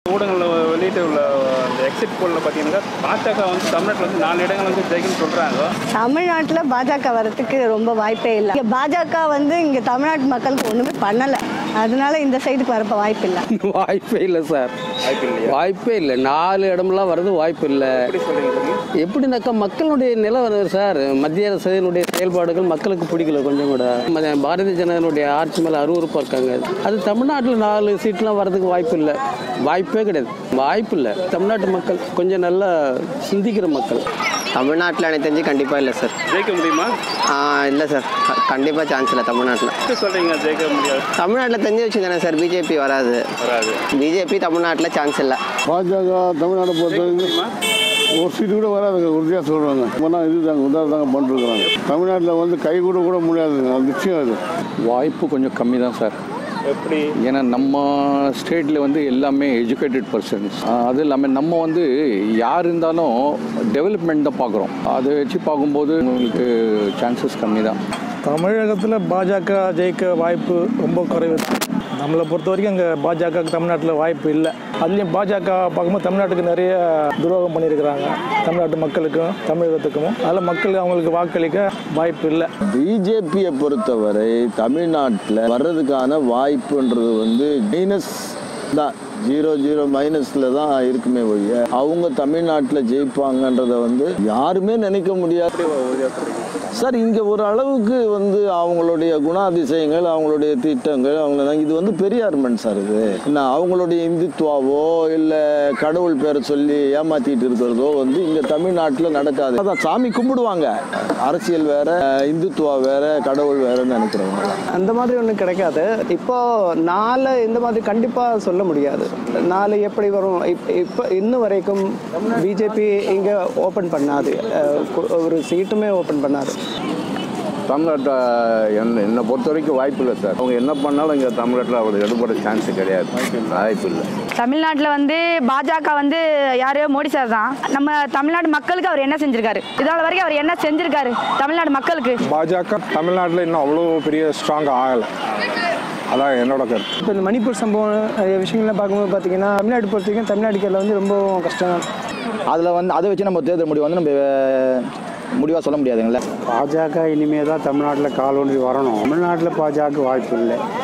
ஊடகங்களில் வெளியிட்டு உள்ள அந்த எக்ஸிட் போலில் பார்த்தீங்கன்னா பாஜக வந்து தமிழ்நாட்டில் வந்து நாலு இடங்கள் வந்து ஜெயிக்கும்னு சொல்கிறாங்க தமிழ்நாட்டில் பாஜக வரத்துக்கு ரொம்ப வாய்ப்பே இல்லை இங்கே பாஜக வந்து இங்கே தமிழ்நாட்டு மக்களுக்கு ஒன்றுமே பண்ணலை அதனால இந்த சைடுக்கு வரப்ப வாய்ப்பு இல்லை வாய்ப்பே இல்லை சார் வாய்ப்பு இல்லையா வாய்ப்பே இல்லை நாலு இடமெல்லாம் வர்றது வாய்ப்பு இல்லை எப்படி சொல்கிறீங்க எப்படின்னாக்கா மக்களுடைய நிலவரம் சார் மத்திய அரசினுடைய செயல்பாடுகள் மக்களுக்கு பிடிக்கல கொஞ்சம் கூட ம- பாரதிய ஜனதாவுடைய ஆட்சி மேலே அருவறுப்பாக இருக்காங்க அது தமிழ்நாட்டில் நாலு சீட்லாம் வர்றதுக்கு வாய்ப்பு இல்லை வாய்ப்பே கிடையாது வாய்ப்பு இல்லை தமிழ்நாட்டு மக்கள் கொஞ்சம் நல்லா சிந்திக்கிற மக்கள் தமிழ்நாட்டில் எனக்கு தெரிஞ்சு கண்டிப்பாக இல்லை சார் ஜெயிக்க முடியுமா இல்லை சார் கண்டிப்பாக சான்ஸ் இல்லை தமிழ்நாட்டில் எப்படி சொல்கிறீங்க ஜெயிக்க முடியாது தமிழ்நாட்டில் தெரிஞ்சு வச்சு தானே சார் பிஜேபி வராது வராது பிஜேபி தமிழ்நாட்டில் சான்ஸ் இல்லை பாஜக தமிழ்நாட்டை பொறுத்தவரைக்கும் முடியுமா ஒரு சீட்டு கூட வராதுங்க உறுதியாக சொல்கிறாங்க இப்போனா இதுதாங்க உதாரணம் தாங்க பண்ணிருக்கிறாங்க தமிழ்நாட்டில் வந்து கை கூட கூட முடியாதுங்க அது நிச்சயம் அது வாய்ப்பு கொஞ்சம் கம்மி தான் சார் எப்படி ஏன்னா நம்ம ஸ்டேட்டில் வந்து எல்லாமே எஜுகேட்டட் பர்சன்ஸ் அது இல்லாமல் நம்ம வந்து யார் இருந்தாலும் டெவலப்மெண்ட் தான் பார்க்குறோம் அதை வச்சு பார்க்கும்போது உங்களுக்கு சான்சஸ் கம்மி தான் தமிழகத்தில் பாஜக ஜெயிக்க வாய்ப்பு ரொம்ப குறைவு நம்மளை பொறுத்த வரைக்கும் அங்கே பாஜக தமிழ்நாட்டில் வாய்ப்பு இல்லை அதுலேயும் பாஜக பார்க்கும்போது தமிழ்நாட்டுக்கு நிறைய துரோகம் பண்ணியிருக்கிறாங்க தமிழ்நாட்டு மக்களுக்கும் தமிழகத்துக்கும் அதில் மக்கள் அவங்களுக்கு வாக்களிக்க வாய்ப்பு இல்லை பிஜேபியை பொறுத்தவரை தமிழ்நாட்டில் வர்றதுக்கான வாய்ப்புன்றது வந்து மைனஸ் தான் ஜீரோ ஜீரோ மைனஸில் தான் இருக்குமே ஒழிய அவங்க தமிழ்நாட்டில் ஜெயிப்பாங்கன்றதை வந்து யாருமே நினைக்க முடியாது சார் இங்கே ஒரு அளவுக்கு வந்து அவங்களுடைய குணாதிசயங்கள் அவங்களுடைய திட்டங்கள் அவங்க இது வந்து பெரியார்மெண்ட் சார் இது என்ன அவங்களுடைய இந்துத்துவாவோ இல்லை கடவுள் பேரை சொல்லி ஏமாத்திட்டு இருக்கிறதோ வந்து இங்கே தமிழ்நாட்டில் நடக்காது அதான் சாமி கும்பிடுவாங்க அரசியல் வேற இந்துத்துவா வேற கடவுள் வேறன்னு நினைக்கிறவங்க அந்த மாதிரி ஒன்றும் கிடைக்காது இப்போ நாலு இந்த மாதிரி கண்டிப்பாக சொல்ல முடியாது நாலு எப்படி வரும் இப் இப்போ இன்னும் வரைக்கும் பிஜேபி இங்கே ஓப்பன் பண்ணாது அஹ் கு- ஒரு சீட்டுமே ஓப்பன் பண்ணாது தமிழ்நாட்டை என்ன என்னை பொறுத்த வரைக்கும் வாய்ப்பு இல்லை சார் அவங்க என்ன பண்ணாலும் இங்கே தமிழ்நாட்டில் அவர் எடுபட சான்ஸ் கிடையாது வாய்ப்பு இல்லை தமிழ்நாட்டில் வந்து பாஜக வந்து யாரு மோடி சார் தான் நம்ம தமிழ்நாடு மக்களுக்கு அவர் என்ன செஞ்சிருக்காரு இதனால வரைக்கும் அவர் என்ன செஞ்சிருக்காரு தமிழ்நாடு மக்களுக்கு பாஜக தமிழ்நாட்டில் இன்னும் அவ்வளோ பெரிய ஸ்ட்ராங்காக ஆகலை அதான் என்னோட கருத்து இப்போ இந்த மணிப்பூர் சம்பவம் நிறைய விஷயங்கள்லாம் பார்க்கும்போது பார்த்தீங்கன்னா தமிழ்நாடு பொறுத்த வரைக்கும் தமிழ்நாட்டுக்கு வந்து ரொம்ப கஷ்டம் அதில் வந்து அதை வச்சு நம்ம தேர்தல் முடிவு வந்து நம்ம முடிவாக சொல்ல முடியாதுங்களே பாஜக இனிமே தான் தமிழ்நாட்டில் கால் ஒன்றி வரணும் தமிழ்நாட்டில் பாஜக வாய்ப்பு இல்லை